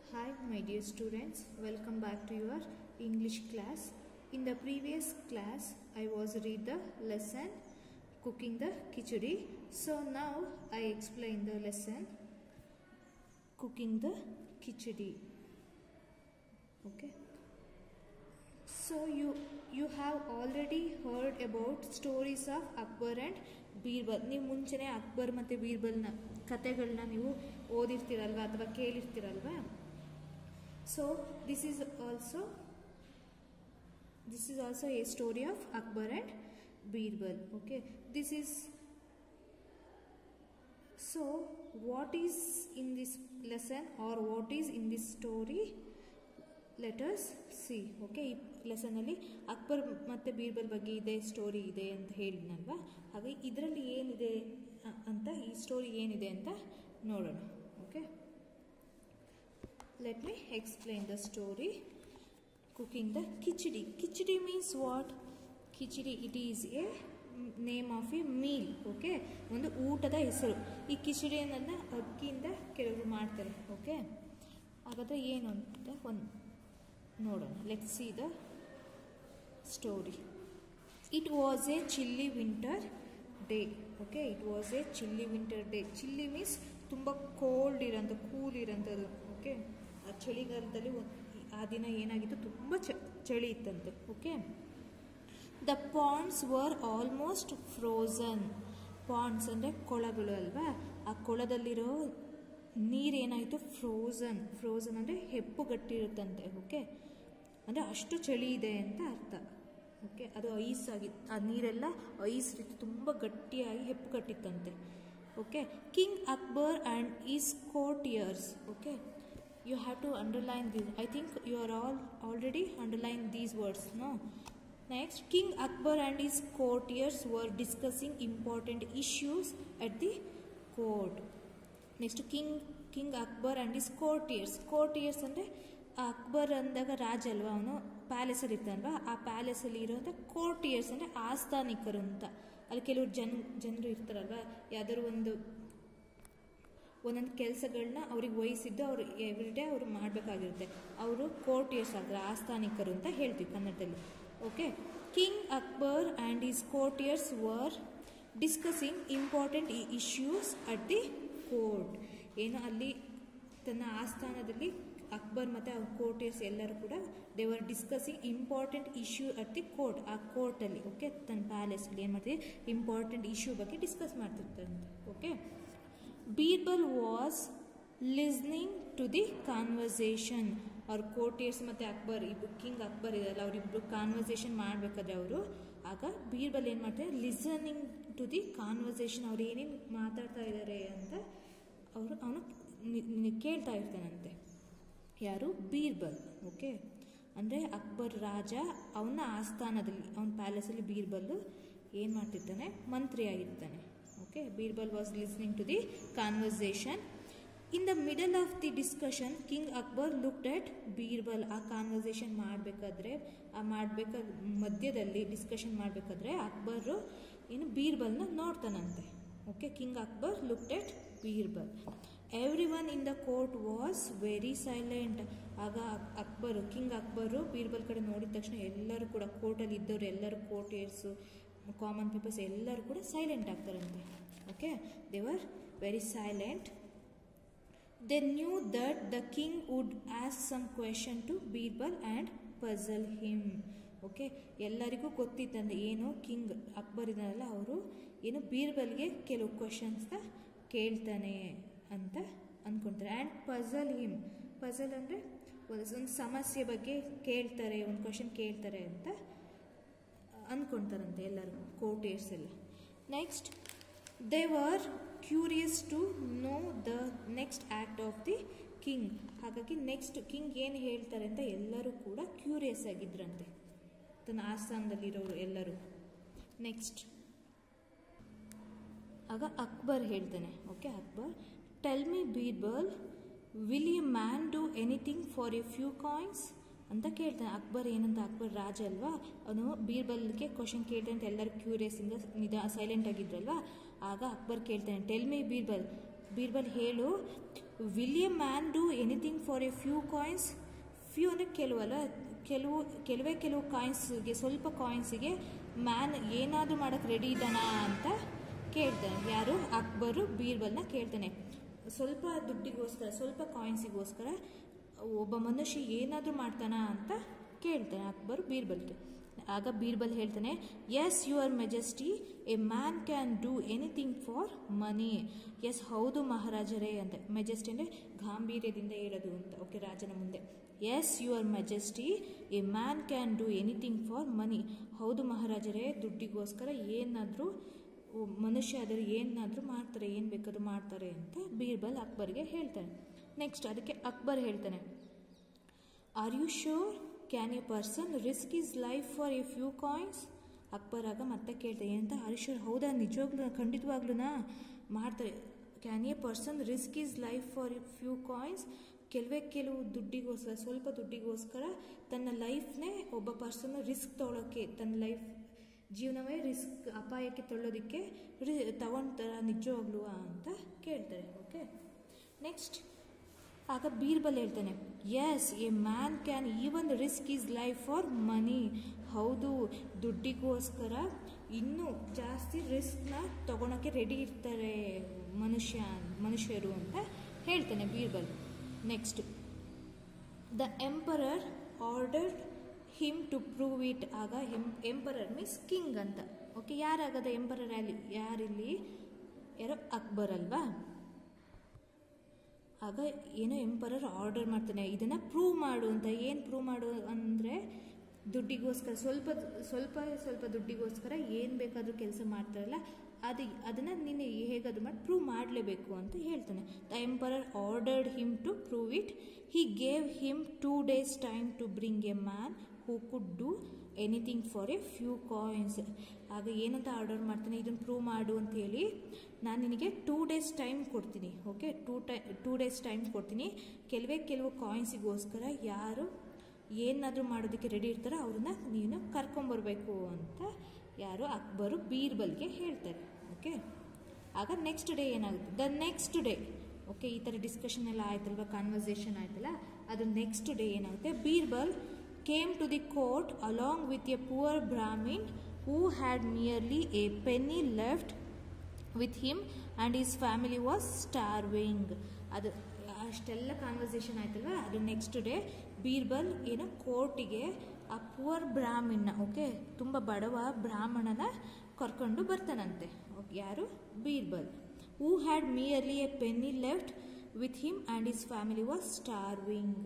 Hi, my dear students. Welcome back to your English class. In the previous class, I was read the lesson cooking the khichdi. So now I explain the lesson cooking the khichdi. Okay. So you you have already heard about stories of Akbar and Birbal ನೀವು ಮುಂಚೆನೇ ಅಕ್ಬರ್ ಮತ್ತು ಬೀರ್ಬಲ್ನ ಕತೆಗಳನ್ನ ನೀವು ಓದಿರ್ತೀರಲ್ವಾ ಅಥವಾ ಕೇಳಿರ್ತೀರಲ್ವಾ so this is also this is also a story of Akbar and Birbal okay this is so what is in this lesson or what is in this story let's see okay ಈ ಲೆಸನಲ್ಲಿ ಅಕ್ಬರ್ ಮತ್ತು ಬೀರ್ಬಲ್ ಬಗ್ಗೆ ಇದೆ ಸ್ಟೋರಿ ಇದೆ ಅಂತ ಹೇಳಿದ್ನಲ್ವಾ ಹಾಗೆ ಇದರಲ್ಲಿ ಏನಿದೆ ಅ- ಅಂತ ಈ ಸ್ಟೋರಿ ಏನಿದೆ ಅಂತ ನೋಡೋಣ okay let me explain the story cooking the khichdi khichdi means what khichdi it is a name of a meal okay ಒಂದು ಊಟದ ಹೆಸರು ಈ ಕಿಚಡಿಯನ್ನು ಅಕ್ಕಿಯಿಂದ ಕೆಲವರು ಮಾಡ್ತಾರೆ ಓಕೆ ಹಾಗಾದರೆ ಏನು ಅಂತ ಒಂದು ನೋಡೋಣ let see the story it was a chilly winter day okay it was a chilly winter day chilly means ತುಂಬ ಕೋಲ್ಡ್ ಇರೋಂಥ ಕೂಲ್ ಇರೋಂಥದ್ದು ಓಕೆ ಆ ಚಳಿಗಾಲದಲ್ಲಿ ಒಂದ್- ಆ ದಿನ ಏನಾಗಿತ್ತು ತುಂಬ ಚ ಚಳಿ ಇತ್ತಂತೆ okay the ponds were almost frozen ponds ಅಂದರೆ ಕೊಳಗಳು ಅಲ್ವಾ ಆ ಕೊಳದಲ್ಲಿರೋ ನೀರೇನಾಯಿತು ಫ್ರೋಝನ್ ಫ್ರೋಝನ್ ಅಂದರೆ ಹೆಪ್ಪುಗಟ್ಟಿರುತ್ತಂತೆ ಓಕೆ ಅಂದರೆ ಅಷ್ಟು ಚಳಿ ಇದೆ ಅಂತ ಅರ್ಥ ಓಕೆ ಅದು ಐಸ್ ಆಗಿತ್ತು ಆ ನೀರೆಲ್ಲ ಐಸ್ ರೀತಿ ತುಂಬ ಗಟ್ಟಿಯಾಗಿ ಹೆಪ್ಪುಗಟ್ಟಿತ್ತಂತೆ okay king Akbar and his courtiers okay you have to underline this I think you are all already underline these words no Next, King Akbar and his courtiers were discussing important issues at the court. Next king king Akbar and his courtiers courtiers ಅಂದರೆ ಅಕ್ಬರ್ ಅಂದಾಗ ರಾಜ ಅಲ್ವಾ ಅವನು ಪ್ಯಾಲೇಸಲ್ಲಿ ಇರ್ತಾನಲ್ವಾ ಆ ಪ್ಯಾಲೇಸಲ್ಲಿ ಇರೋಂಥ courtiers ಅಂದರೆ ಆಸ್ಥಾನಿಕರು ಅಂತ ಅಲ್ಲಿ ಕೆಲವರು ಜನ ಜನರು ಇರ್ತಾರಲ್ವಾ ಯಾವ್ದಾದ್ರು ಒಂದು ಒಂದೊಂದು ಕೆಲಸಗಳನ್ನ ಅವ್ರಿಗೆ ವಹಿಸಿದ್ದು ಅವ್ರು ಎವ್ರಿ ಡೇ ಅವರು ಮಾಡಬೇಕಾಗಿರುತ್ತೆ ಅವರು ಕೋರ್ಟಿಯರ್ಸ್ ಆಗ್ತಾರೆ ಆಸ್ಥಾನಿಕರು ಅಂತ ಹೇಳ್ತೀವಿ ಕನ್ನಡದಲ್ಲಿ okay king Akbar and his courtiers were discussing important issues at the court ಏನು ಅಲ್ಲಿ ತನ್ನ ಆಸ್ಥಾನದಲ್ಲಿ ಅಕ್ಬರ್ ಮತ್ತು ಅವ್ರ ಕೋರ್ಟಿಯರ್ಸ್ ಎಲ್ಲರೂ ಕೂಡ they were discussing important issue at the court ಆ ಕೋರ್ಟಲ್ಲಿ ಓಕೆ ತನ್ನ ಪ್ಯಾಲೇಸಲ್ಲಿ ಏನು ಮಾಡ್ತೀವಿ ಇಂಪಾರ್ಟೆಂಟ್ ಇಶ್ಯೂ ಬಗ್ಗೆ ಡಿಸ್ಕಸ್ ಮಾಡ್ತಿರ್ತಾರಂತೆ okay Birbal was listening to the conversation ಅವ್ರ ಕೋರ್ಟಿಯರ್ಸ್ ಮತ್ತು ಅಕ್ಬರ್ ಇಬ್ಬರು ಕಿಂಗ್ ಅಕ್ಬರ್ ಇದೆಯಲ್ಲ ಅವರಿಬ್ಬರು ಕಾನ್ವರ್ಸೇಷನ್ ಮಾಡಬೇಕಾದ್ರೆ ಅವರು ಆಗ ಬೀರ್ಬಲ್ ಏನು ಮಾಡ್ತಾರೆ ಲಿಸನಿಂಗ್ ಟು ದಿ ಕಾನ್ವರ್ಸೇಷನ್ ಅವ್ರು ಏನೇನು ಮಾತಾಡ್ತಾ ಇದ್ದಾರೆ ಅಂತ ಅವರು ಅವನು ಕೇಳ್ತಾ ಇರ್ತಾನಂತೆ ಯಾರು ಬೀರ್ಬಲ್ ಓಕೆ ಅಂದರೆ ಅಕ್ಬರ್ ರಾಜ ಅವನ ಆಸ್ಥಾನದಲ್ಲಿ ಅವನ ಪ್ಯಾಲೇಸಲ್ಲಿ ಬೀರ್ಬಲ್ಲು ಏನು ಮಾಡ್ತಿರ್ತಾನೆ ಮಂತ್ರಿ ಆಗಿರ್ತಾನೆ okay Birbal was listening to the conversation in the middle of the discussion king Akbar looked at Birbal ಆ ಕಾನ್ವರ್ಸೇಷನ್ ಮಾಡಬೇಕಾದ್ರೆ ಆ ಮಾಡಬೇಕ ಮಧ್ಯದಲ್ಲಿ ಡಿಸ್ಕಷನ್ ಮಾಡಬೇಕಾದ್ರೆ ಅಕ್ಬರು ಏನು ಬೀರ್ಬಲ್ನ ನೋಡ್ತಾನಂತೆ okay king Akbar looked at Birbal every one in the court was very silent ಆಗ ಅಕ್ಬರು ಕಿಂಗ್ ಅಕ್ಬರು ಬೀರ್ಬಲ್ ಕಡೆ ನೋಡಿದ ತಕ್ಷಣ ಎಲ್ಲರೂ ಕೂಡ ಕೋರ್ಟಲ್ಲಿ ಇದ್ದವರು ಎಲ್ಲರೂ ಕೋರ್ಟಿಯರ್ಸು ಕಾಮನ್ ಪೀಪಲ್ಸ್ ಎಲ್ಲರೂ ಕೂಡ ಸೈಲೆಂಟ್ ಆಗ್ತಾರಂತೆ okay they were very silent they knew that the king would ask some question to Birbal and puzzle him okay ಎಲ್ಲರಿಗೂ ಗೊತ್ತಿತ್ತಂದ್ರೆ ಏನು ಕಿಂಗ್ ಅಕ್ಬರ್ ಇದ್ದಾರಲ್ಲ ಅವರು ಏನು ಬೀರ್ಬಲ್ಗೆ ಕೆಲವು ಕ್ವಶನ್ಸ್ನ ಕೇಳ್ತಾನೆ ಅಂತ ಅಂದ್ಕೊಳ್ತಾರೆ ಆ್ಯಂಡ್ ಪಝಲ್ ಹಿಮ್ ಪಝಲ್ ಅಂದರೆ ಒಂದು ಸಮಸ್ಯೆ ಬಗ್ಗೆ ಕೇಳ್ತಾರೆ ಒಂದು ಕ್ವಶನ್ ಕೇಳ್ತಾರೆ ಅಂತ ಅಂದ್ಕೊಳ್ತಾರಂತೆ ಎಲ್ಲರೂ ಕೋರ್ಟಿಯರ್ಸ್ ಎಲ್ಲ next they were curious to know the next act of the king ಹಾಗಾಗಿ ನೆಕ್ಸ್ಟ್ ಕಿಂಗ್ ಏನು ಹೇಳ್ತಾರೆ ಅಂತ ಎಲ್ಲರೂ ಕೂಡ ಕ್ಯೂರಿಯಸ್ ಆಗಿದ್ರಂತೆ ತನ್ನ ಆಸ್ಥಾನದಲ್ಲಿರೋರು ಎಲ್ಲರೂ ನೆಕ್ಸ್ಟ್ ಆಗ ಅಕ್ಬರ್ ಹೇಳ್ತಾನೆ okay Akbar tell me Birbal will you man do anything for a few coins ಅಂತ ಕೇಳ್ತಾನೆ ಅಕ್ಬರ್ ಏನಂತ ಅಕ್ಬರ್ ರಾಜ ಅಲ್ವಾ ಅವನು ಬೀರ್ಬಲ್ಗೆ ಕ್ವಶನ್ ಕೇಳ್ತಾನೆ ಅಂತ ಎಲ್ಲರೂ ಕ್ಯೂರಿಯಸ್ ಇಂದ ನಿಧ ಸೈಲೆಂಟ್ ಆಗಿದ್ರಲ್ವಾ ಆಗ ಅಕ್ಬರ್ ಕೇಳ್ತಾನೆ ಟೆಲ್ ಮಿ ಬೀರ್ಬಲ್ ಬೀರ್ಬಲ್ ಹೇಳು will a man do anything for a few coins few ಅಂದರೆ ಕೆಲವಲ್ಲ ಕೆಲವು ಕೆಲವೇ ಕೆಲವು ಕಾಯಿನ್ಸ್ಗೆ ಸ್ವಲ್ಪ ಕಾಯಿನ್ಸಿಗೆ ಮ್ಯಾನ್ ಏನಾದರೂ ಮಾಡೋಕ್ಕೆ ರೆಡಿ ಇದ್ದಾನಾ ಅಂತ ಕೇಳ್ತಾನೆ ಯಾರು ಅಕ್ಬರು ಬೀರ್ಬಲ್ನ ಕೇಳ್ತಾನೆ ಸ್ವಲ್ಪ ದುಡ್ಡಿಗೋಸ್ಕರ ಸ್ವಲ್ಪ ಕಾಯಿನ್ಸಿಗೋಸ್ಕರ ಒಬ್ಬ ಮನುಷ್ಯ ಏನಾದರೂ ಮಾಡ್ತಾನಾ ಅಂತ ಕೇಳ್ತಾನೆ ಅಕ್ಬರು ಬೀರ್ಬಲ್ಗೆ ಆಗ ಬೀರ್ಬಲ್ ಹೇಳ್ತಾನೆ yes your majesty a man can do anything for money yes ಹೌದು ಮಹಾರಾಜರೇ ಅಂತ ಮೆಜೆಸ್ಟಿ ಅಂದರೆ ಗಾಂಭೀರ್ಯದಿಂದ ಹೇಳೋದು ಅಂತ ಓಕೆ ರಾಜನ ಮುಂದೆ yes your majesty a man can do anything for money ಹೌದು ಮಹಾರಾಜರೇ ದುಡ್ಡಿಗೋಸ್ಕರ ಏನಾದರೂ ಮನುಷ್ಯ ಆದರೆ ಏನಾದರೂ ಮಾಡ್ತಾರೆ ಏನು ಬೇಕಾದ್ರೂ ಮಾಡ್ತಾರೆ ಅಂತ ಬೀರ್ಬಲ್ ಅಕ್ಬರ್ಗೆ ಹೇಳ್ತಾನೆ ನೆಕ್ಸ್ಟ್ ಅದಕ್ಕೆ ಅಕ್ಬರ್ ಹೇಳ್ತಾನೆ are you sure can a person risk his life for a few coins Akbar ಆಗ ಮತ್ತೆ ಕೇಳ್ತಾರೆ ಏನಂತ ಆರ್ ಯು ಶ್ಯೂರ್ ಹೌದಾ ನಿಜವಾಗ್ಲೂ ಖಂಡಿತವಾಗ್ಲೂನಾ ಮಾಡ್ತಾರೆ can a person risk his life for a few coins ಕೆಲವೇ ಕೆಲವು ದುಡ್ಡಿಗೋಸ್ಕರ ಸ್ವಲ್ಪ ದುಡ್ಡಿಗೋಸ್ಕರ ತನ್ನ ಲೈಫ್ನೇ ಒಬ್ಬ ಪರ್ಸನ್ ರಿಸ್ಕ್ ತೊಗೊಳಕ್ಕೆ ತನ್ನ ಲೈಫ್ ಜೀವನವೇ ರಿಸ್ಕ್ ಅಪಾಯಕ್ಕೆ ತೊಳ್ಳೋದಕ್ಕೆ ರಿ ತಗೊಳ್ತಾರ ನಿಜವಾಗ್ಲೂ ಅಂತ ಕೇಳ್ತಾರೆ ಓಕೆ ನೆಕ್ಸ್ಟ್ ಆಗ ಬೀರ್ಬಲ್ ಹೇಳ್ತಾನೆ yes a man can even risk his life for money ಹೌದು ದುಡ್ಡಿಗೋಸ್ಕರ ಇನ್ನೂ ಜಾಸ್ತಿ ರಿಸ್ಕ್ನ ತಗೊಳಕ್ಕೆ ರೆಡಿ ಇರ್ತಾರೆ ಮನುಷ್ಯ ಮನುಷ್ಯರು ಅಂತ ಹೇಳ್ತಾನೆ Birbal next the emperor order him to prove it ಆಗ ಎಂ ಎಂಪರರ್ ಮೀನ್ಸ್ ಕಿಂಗ್ ಅಂತ ಓಕೆ ಯಾರಾಗದ ಎಂಪರರ್ ಅಲ್ಲಿ ಯಾರಿಲ್ಲಿ ಯಾರೋ ಅಕ್ಬರ್ ಅಲ್ವಾ ಆಗ ಏನೋ ಎಂಪರರ್ ಆರ್ಡರ್ ಮಾಡ್ತಾನೆ ಇದನ್ನು ಪ್ರೂವ್ ಮಾಡು ಅಂತ ಏನು ಪ್ರೂವ್ ಮಾಡು ಅಂದರೆ ದುಡ್ಡಿಗೋಸ್ಕರ ಸ್ವಲ್ಪ ಸ್ವಲ್ಪ ಸ್ವಲ್ಪ ದುಡ್ಡಿಗೋಸ್ಕರ ಏನು ಬೇಕಾದರೂ ಕೆಲಸ ಮಾಡ್ತಾರಲ್ಲ ಅದು ಅದನ್ನು ನೀನು ಹೇಗಾದರೂ ಮಾಡಿ ಪ್ರೂವ್ ಮಾಡಲೇಬೇಕು ಅಂತ ಹೇಳ್ತಾನೆ the emperor ordered him to prove it he gave him two days time to bring a man who could do anything for a few coins ಆಗ ಏನಂತ ಆರ್ಡರ್ ಮಾಡ್ತಾನೆ ಇದನ್ನು ಪ್ರೂವ್ ಮಾಡು ಅಂತ ಹೇಳಿ ನಾನು ನಿನಗೆ ಟೂ ಡೇಸ್ ಟೈಮ್ ಕೊಡ್ತೀನಿ ಓಕೆ ಟೂ ಟೈ ಟೂ ಡೇಸ್ ಟೈಮ್ ಕೊಡ್ತೀನಿ ಕೆಲವೇ ಕೆಲವು ಕಾಯಿನ್ಸಿಗೋಸ್ಕರ ಯಾರು ಏನಾದರೂ ಮಾಡೋದಕ್ಕೆ ರೆಡಿ ಇರ್ತಾರೋ ಅವ್ರನ್ನ ನೀನು ಕರ್ಕೊಂಬರ್ಬೇಕು ಅಂತ ಯಾರು ಅಕ್ಬರು ಬೀರ್ಬಲ್ಗೆ ಹೇಳ್ತಾರೆ ಓಕೆ ಆಗ ನೆಕ್ಸ್ಟ್ ಡೇ ಏನಾಗುತ್ತೆ ದ ನೆಕ್ಸ್ಟ್ ಡೇ ಓಕೆ ಈ ಥರ ಡಿಸ್ಕಷನ್ ಎಲ್ಲ ಆಯ್ತಲ್ವ ಕಾನ್ವರ್ಸೇಷನ್ ಆಯ್ತಲ್ಲ ಅದು ನೆಕ್ಸ್ಟ್ ಡೇ ಏನಾಗುತ್ತೆ Birbal came to the court along with a poor Brahmin who had nearly a penny left with him and his family was starving ಅದು ಅಷ್ಟೆಲ್ಲ conversation ಆಯ್ತಲ್ವ ಅದು ನೆಕ್ಸ್ಟ್ ಡೇ ಬೀರ್ಬಲ್ ಏನೋ ಕೋರ್ಟಿಗೆ ಆ ಪುವರ್ ಬ್ರಾಹ್ಮಣ ಓಕೆ ತುಂಬ ಬಡವ ಬ್ರಾಹ್ಮಣನ ಕರ್ಕೊಂಡು ಬರ್ತಾನಂತೆ ಯಾರು Birbal who had nearly a penny left with him and his family was starving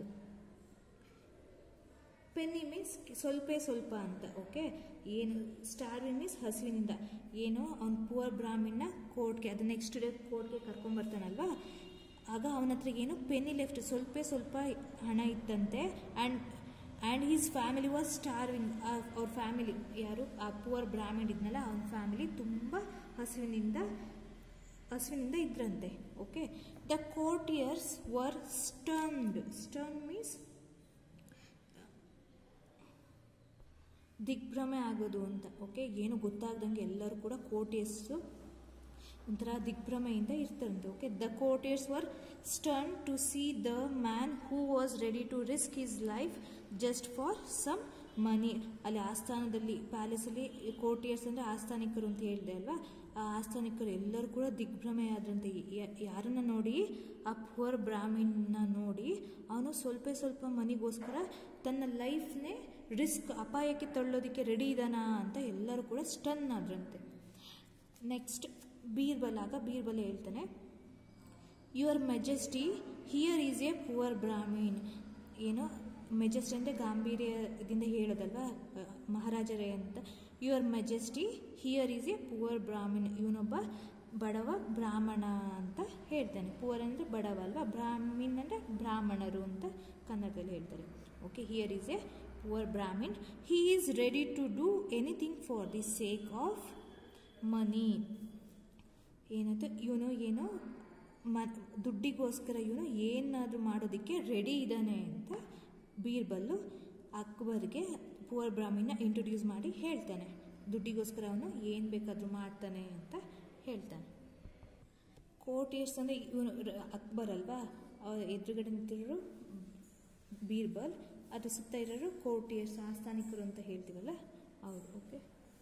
penny means ಸ್ವಲ್ಪ ಸ್ವಲ್ಪ ಅಂತ ಓಕೆ ಏನು ಸ್ಟಾರ್ವಿಂಗ್ ಮೀನ್ಸ್ ಹಸುವಿನಿಂದ ಏನೋ ಅವ್ನು ಪುವರ್ ಬ್ರಾಹ್ಮಿಣ್ನ ಕೋರ್ಟ್ಗೆ ಅದು ನೆಕ್ಸ್ಟ್ ಡೇ ಕೋರ್ಟ್ಗೆ ಕರ್ಕೊಂಬರ್ತಾನಲ್ವಾ ಆಗ ಅವನ ಹತ್ರ ಏನು ಪೆನ್ನಿ ಲೆಫ್ಟ್ ಸ್ವಲ್ಪ ಸ್ವಲ್ಪ ಹಣ ಇತ್ತಂತೆ and and his family was starving ಅವ್ರ ಫ್ಯಾಮಿಲಿ ಯಾರು ಆ ಪುವರ್ ಬ್ರಾಹ್ಮಿಣ್ ಇದ್ನಲ್ಲ ಅವನ ಫ್ಯಾಮಿಲಿ ತುಂಬ ಹಸುವಿನಿಂದ ಹಸುವಿನಿಂದ ಇದ್ರಂತೆ okay the courtiers were stunned stun means ದಿಗ್ಭ್ರಮೆ ಆಗೋದು ಅಂತ ಓಕೆ ಏನು ಗೊತ್ತಾಗ್ದಂಗೆ ಎಲ್ಲರೂ ಕೂಡ ಕೋಟಿಯರ್ಸು ಒಂಥರ ದಿಗ್ಭ್ರಮೆಯಿಂದ ಇರ್ತಾರಂತೆ okay the courtiers were stunned to see the man who was ready to risk his life just for some money ಅಲ್ಲಿ ಆಸ್ಥಾನದಲ್ಲಿ ಪ್ಯಾಲೇಸಲ್ಲಿ ಕೋಟಿಯರ್ಸ್ ಅಂದರೆ ಆಸ್ಥಾನಿಕರು ಅಂತ ಹೇಳಿದೆ ಅಲ್ವಾ ಆ ಆಸ್ಥಾನಿಕರು ಎಲ್ಲರೂ ಕೂಡ ದಿಗ್ಭ್ರಮೆ ಆದ್ರಂತೆ ಯಾರನ್ನ ನೋಡಿ ಆ ಪುವರ್ ಬ್ರಾಹ್ಮಿಣ್ನ ನೋಡಿ ಅವನು ಸ್ವಲ್ಪ ಸ್ವಲ್ಪ ಮನಿಗೋಸ್ಕರ ತನ್ನ ಲೈಫ್ನೇ ರಿಸ್ಕ್ ಅಪಾಯಕ್ಕೆ ತಳ್ಳೋದಕ್ಕೆ ರೆಡಿ ಇದ್ದಾನಾ ಅಂತ ಎಲ್ಲರೂ ಕೂಡ ಸ್ಟನ್ ಆದ್ರಂತೆ ನೆಕ್ಸ್ಟ್ ಬೀರ್ಬಲ್ ಆಗ ಬೀರ್ಬಲ್ ಹೇಳ್ತಾನೆ your majesty here is a poor Brahmin ಏನೋ ಮೆಜೆಸ್ಟಿ ಅಂದರೆ ಗಾಂಭೀರ್ಯದಿಂದ ಹೇಳೋದಲ್ವಾ ಮಹಾರಾಜರೇ ಅಂತ your majesty here is a poor Brahmin ಇವನೊಬ್ಬ ಬಡವ ಬ್ರಾಹ್ಮಣ ಅಂತ ಹೇಳ್ತಾನೆ ಪುವರ್ ಅಂದರೆ ಬಡವ ಅಲ್ವಾ ಬ್ರಾಹ್ಮಿನ್ ಅಂದರೆ ಬ್ರಾಹ್ಮಣರು ಅಂತ ಕನ್ನಡದಲ್ಲಿ ಹೇಳ್ತಾರೆ okay here is a poor Brahmin he is ready to do anything for the sake of money ಏನಾಯ್ತು ಇವನು ಏನೋ ಮ ದುಡ್ಡಿಗೋಸ್ಕರ ಇವನು ಏನಾದರೂ ಮಾಡೋದಕ್ಕೆ ರೆಡಿ ಇದ್ದಾನೆ ಅಂತ ಬೀರ್ಬಲ್ಲು ಅಕ್ಬರ್ಗೆ ಪುವರ್ ಬ್ರಾಹ್ಮಿನ ಇಂಟ್ರೊಡ್ಯೂಸ್ ಮಾಡಿ ಹೇಳ್ತಾನೆ ದುಡ್ಡಿಗೋಸ್ಕರ ಅವನು ಏನು ಬೇಕಾದರೂ ಮಾಡ್ತಾನೆ ಅಂತ ಹೇಳ್ತಾನೆ ಕೋಟಿಯರ್ಸ್ ಅಂದರೆ ಇವನು ಅಕ್ಬರ್ ಅಲ್ವಾ ಅವ್ರ ಎದುರುಗಡೆ ನಿಂತಿರೋರು ಬೀರ್ಬಲ್ ಅದ್ರ ಸುತ್ತ ಇರೋರು ಕೋಟಿಯರ್ಸ್ ಆಸ್ಥಾನಿಕರು ಅಂತ ಹೇಳ್ತೀವಲ್ಲ ಅವರು okay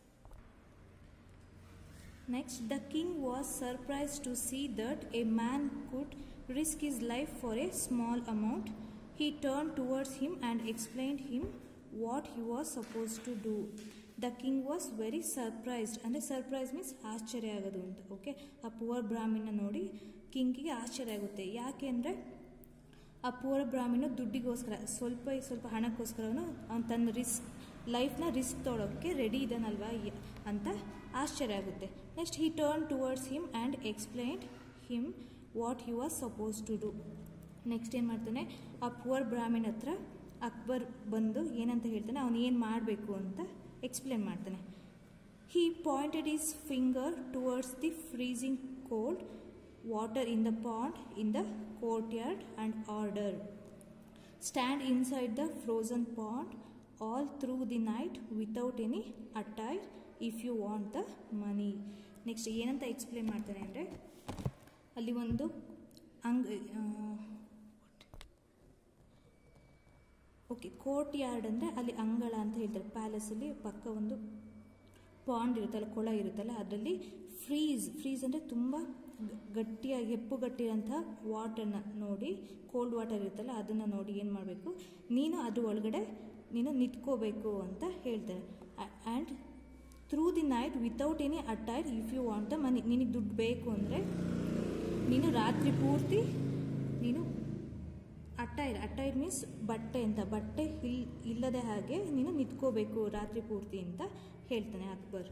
Next, the king was surprised to see that a man could risk his life for a small amount. He turned towards him and explained him what he was supposed to do. The king was very surprised. ಅಂದರೆ surprise means ಆಶ್ಚರ್ಯ ಆಗೋದು ಅಂತ okay ಆ poor ಬ್ರಾಹ್ಮಣ ನೋಡಿ ಕಿಂಗಿಗೆ ಆಶ್ಚರ್ಯ ಆಗುತ್ತೆ ಯಾಕೆ ಅಂದರೆ ಆ ಪುವರ್ ಬ್ರಾಹ್ಮಣ ದುಡ್ಡಿಗೋಸ್ಕರ ಸ್ವಲ್ಪ ಸ್ವಲ್ಪ ಹಣಕ್ಕೋಸ್ಕರ ಅವನು ಅವ್ನು ತನ್ನ ರಿಸ್ಕ್ ಲೈಫ್ನ ರಿಸ್ಕ್ ತೊಗೊಳೋಕ್ಕೆ ರೆಡಿ ಇದ್ದಾನಲ್ವಾ ಯ- ಅಂತ ಆಶ್ಚರ್ಯ ಆಗುತ್ತೆ next he turn towards him and explained him what he was suppose to do next ಏನು ಮಾಡ್ತಾನೆ ಆ ಪುವರ್ ಬ್ರಾಹ್ಮಣ ಹತ್ರ ಅಕ್ಬರ್ ಬಂದು ಏನಂತ ಹೇಳ್ತಾನೆ ಅವನು ಏನು ಮಾಡಬೇಕು ಅಂತ ಎಕ್ಸ್ಪ್ಲೇನ್ ಮಾಡ್ತಾನೆ he pointed his finger towards the freezing cold water in the pond in the courtyard and order stand inside the frozen pond all through the night without any attire if you want the money next ಏನಂತ explain ಮಾಡ್ತಾನೆ ಅಂದರೆ ಅಲ್ಲಿ ಒಂದು ಅಂಗ್ okay court yard ಅಂದರೆ ಅಲ್ಲಿ ಅಂಗಳ ಅಂತ ಹೇಳ್ತಾರೆ ಪ್ಯಾಲೇಸಲ್ಲಿ ಪಕ್ಕ ಒಂದು ಪಾಂಡ್ ಇರುತ್ತಲ್ಲ ಕೊಳ ಇರುತ್ತಲ್ಲ ಅದರಲ್ಲಿ ಫ್ರೀಸ್ ಫ್ರೀಸ್ ಅಂದರೆ ತುಂಬ ಗ- ಗಟ್ಟಿಯಾಗಿ ಹೆಪ್ಪುಗಟ್ಟಿರೋಂಥ ವಾಟರ್ನ ನೋಡಿ ಕೋಲ್ಡ್ ವಾಟರ್ ಇರುತ್ತಲ್ಲ ಅದನ್ನು ನೋಡಿ ಏನು ಮಾಡಬೇಕು ನೀನು ಅದ್ರ ಒಳಗಡೆ ನೀನು ನಿಂತ್ಕೋಬೇಕು ಅಂತ ಹೇಳ್ತಾರೆ and through the night without any attire if you want the money ನಿನಗೆ ದುಡ್ಡು ಬೇಕು ಅಂದರೆ ನೀನು ರಾತ್ರಿ ಪೂರ್ತಿ ನೀನು ಅಟ್ಟೈರ್ ಅಟ್ಟೈರ್ ಮೀನ್ಸ್ ಬಟ್ಟೆ ಅಂತ ಬಟ್ಟೆ ಇಲ್ ಇಲ್ಲದೆ ಹಾಗೆ ನೀನು ನಿಂತ್ಕೋಬೇಕು ರಾತ್ರಿ ಪೂರ್ತಿ ಅಂತ ಹೇಳ್ತಾನೆ Akbar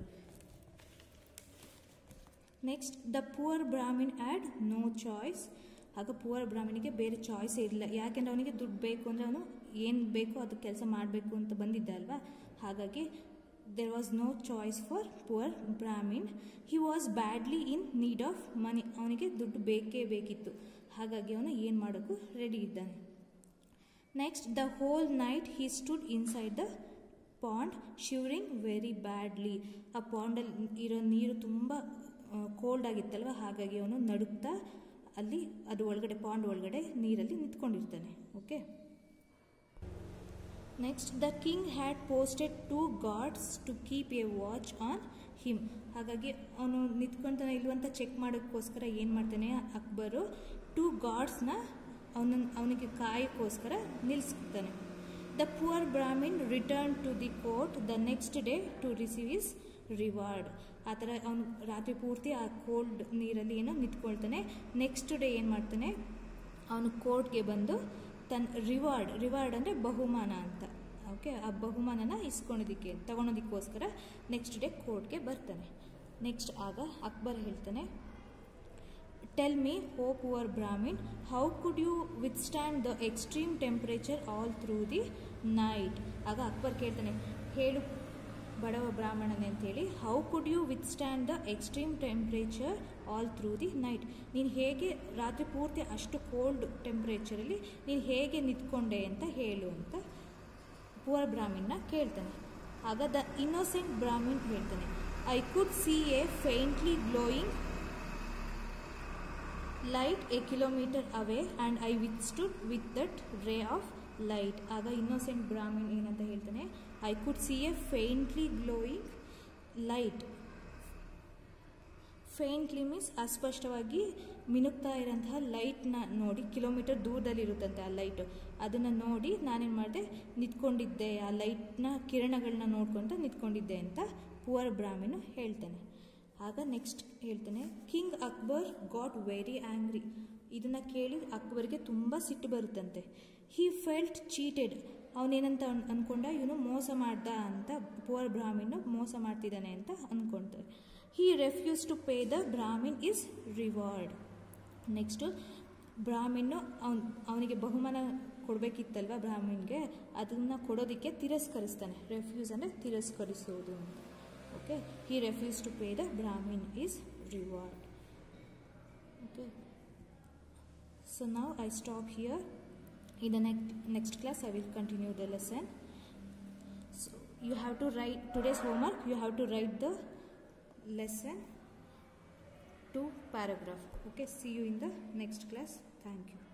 next the poor Brahmin had no choice ಆಗ ಪುವರ್ ಬ್ರಾಹ್ಮಣಿಗೆ ಬೇರೆ ಚಾಯ್ಸ್ ಇರಲಿಲ್ಲ ಯಾಕೆಂದರೆ ಅವನಿಗೆ ದುಡ್ಡು ಬೇಕು ಅಂದರೆ ಅವನು ಏನು ಬೇಕೋ ಅದು ಕೆಲಸ ಮಾಡಬೇಕು ಅಂತ ಬಂದಿದ್ದ ಅಲ್ವಾ ಹಾಗಾಗಿ there was no choice for poor Brahmin he was badly in need of money ಅವನಿಗೆ ದುಡ್ಡು ಬೇಕೇ ಬೇಕಿತ್ತು ಹಾಗಾಗಿ ಅವನು ಏನು ಮಾಡೋಕ್ಕೂ ರೆಡಿ ಇದ್ದಾನೆ next the whole night he stood inside the pond shivering very badly ಆ ಪಾಂಡಲ್ಲಿ ಇರೋ ನೀರು ತುಂಬ ಕೋಲ್ಡ್ ಆಗಿತ್ತಲ್ವ ಹಾಗಾಗಿ ಅವನು ನಡುಕ್ತಾ ಅಲ್ಲಿ ಅದು ಒಳಗಡೆ ಪಾಂಡ್ ಒಳಗಡೆ ನೀರಲ್ಲಿ ನಿಂತ್ಕೊಂಡಿರ್ತಾನೆ okay next the king had posted two guards to keep a watch on him ಹಾಗಾಗಿ ಅವನು ನಿಂತ್ಕೊಳ್ತಾನೆ ಇಲ್ವಂತ ಚೆಕ್ ಮಾಡೋಕ್ಕೋಸ್ಕರ ಏನು ಮಾಡ್ತಾನೆ ಅಕ್ಬರು ಟೂ ಗಾಡ್ಸ್ನ ಅವನ ಅವನಿಗೆ ಕಾಯಕ್ಕೋಸ್ಕರ ನಿಲ್ಲಿಸ್ತಾನೆ the poor Brahmin return to the court the next day to receive his reward ಆ ಥರ ಅವನು ರಾತ್ರಿ ಪೂರ್ತಿ ಆ ಕೋಲ್ಡ್ ನೀರಲ್ಲಿ ಏನೋ ನಿಂತ್ಕೊಳ್ತಾನೆ ನೆಕ್ಸ್ಟ್ ಡೇ ಏನು ಮಾಡ್ತಾನೆ ಅವನು ಕೋರ್ಟ್ಗೆ ಬಂದು ತನ್ನ ರಿವಾರ್ಡ್ ರಿವಾರ್ಡ್ ಅಂದರೆ ಬಹುಮಾನ ಅಂತ ಓಕೆ ಆ ಬಹುಮಾನನ ಇಸ್ಕೊಳೋದಕ್ಕೆ ತಗೊಳೋದಕ್ಕೋಸ್ಕರ ನೆಕ್ಸ್ಟ್ ಡೇ ಕೋರ್ಟ್ಗೆ ಬರ್ತಾನೆ ನೆಕ್ಸ್ಟ್ ಆಗ ಅಕ್ಬರ್ ಹೇಳ್ತಾನೆ tell me O poor brahmin how could you withstand the extreme temperature all through the night ಆಗ ಅಕ್ಬರ್ ಕೇಳ್ತಾನೆ ಹೇಳು ಬಡವ ಬ್ರಾಹ್ಮಣನೇ ಅಂತೇಳಿ how could you withstand the extreme temperature all through the night ನೀನು ಹೇಗೆ ರಾತ್ರಿ ಪೂರ್ತಿ ಅಷ್ಟು ಕೋಲ್ಡ್ ಟೆಂಪ್ರೇಚರಲ್ಲಿ ನೀನು ಹೇಗೆ ನಿಂತ್ಕೊಂಡೆ ಅಂತ ಹೇಳು ಅಂತ ಪುವರ್ ಬ್ರಾಹ್ಮಿನ್ನ ಕೇಳ್ತಾನೆ ಆಗ ದ ಇನ್ನೋಸೆಂಟ್ ಬ್ರಾಹ್ಮಿನ್ ಹೇಳ್ತಾನೆ I could see a faintly glowing light a kilometre away and I withstood with that ray of light ಆಗ ಇನ್ನೋಸೆಂಟ್ ಬ್ರಾಹ್ಮಿನ್ ಏನಂತ ಹೇಳ್ತಾನೆ I could see a faintly glowing light faintly means ಅಸ್ಪಷ್ಟವಾಗಿ ಮಿನುಗ್ತಾ ಇರೋಂತಹ ಲೈಟ್ನ ನೋಡಿ kilometre ದೂರದಲ್ಲಿರುತ್ತಂತೆ ಆ ಲೈಟು ಅದನ್ನು ನೋಡಿ ನಾನೇನು ಮಾಡಿದೆ ನಿಂತ್ಕೊಂಡಿದ್ದೆ ಆ ಲೈಟ್ನ ಕಿರಣಗಳನ್ನ ನೋಡ್ಕೊತ ನಿಂತ್ಕೊಂಡಿದ್ದೆ ಅಂತ ಪುವರ್ ಬ್ರಾಹ್ಮಿನು ಹೇಳ್ತಾನೆ ಆಗ ನೆಕ್ಸ್ಟ್ ಹೇಳ್ತಾನೆ king Akbar got very angry ಇದನ್ನು ಕೇಳಿ ಅಕ್ಬರ್ಗೆ ತುಂಬ ಸಿಟ್ಟು ಬರುತ್ತಂತೆ ಹಿ ಫೆಲ್ಟ್ ಚೀಟೆಡ್ ಅವನೇನಂತ ಅನ್ ಅಂದ್ಕೊಂಡ ಇವನು ಮೋಸ ಮಾಡ್ದ ಅಂತ ಪುವರ್ ಬ್ರಾಹ್ಮಿನ್ ಮೋಸ ಮಾಡ್ತಿದ್ದಾನೆ ಅಂತ ಅಂದ್ಕೊಳ್ತಾರೆ he refuse to pay the brahmin his reward next brahmin ಅವನ್ ಅವನಿಗೆ ಬಹುಮಾನ ಕೊಡಬೇಕಿತ್ತಲ್ವ ಬ್ರಾಹ್ಮಿನ್ಗೆ ಅದನ್ನು ಕೊಡೋದಕ್ಕೆ ತಿರಸ್ಕರಿಸ್ತಾನೆ ರೆಫ್ಯೂಸ್ ಅಂದರೆ ತಿರಸ್ಕರಿಸೋದು ಅಂತ okay he refuse to pay the brahmin his reward okay so ನಾವು I stop here in the next next class i will continue the lesson so you have to write today's homework you have to write the lesson to paragraph okay see you in the next class thank you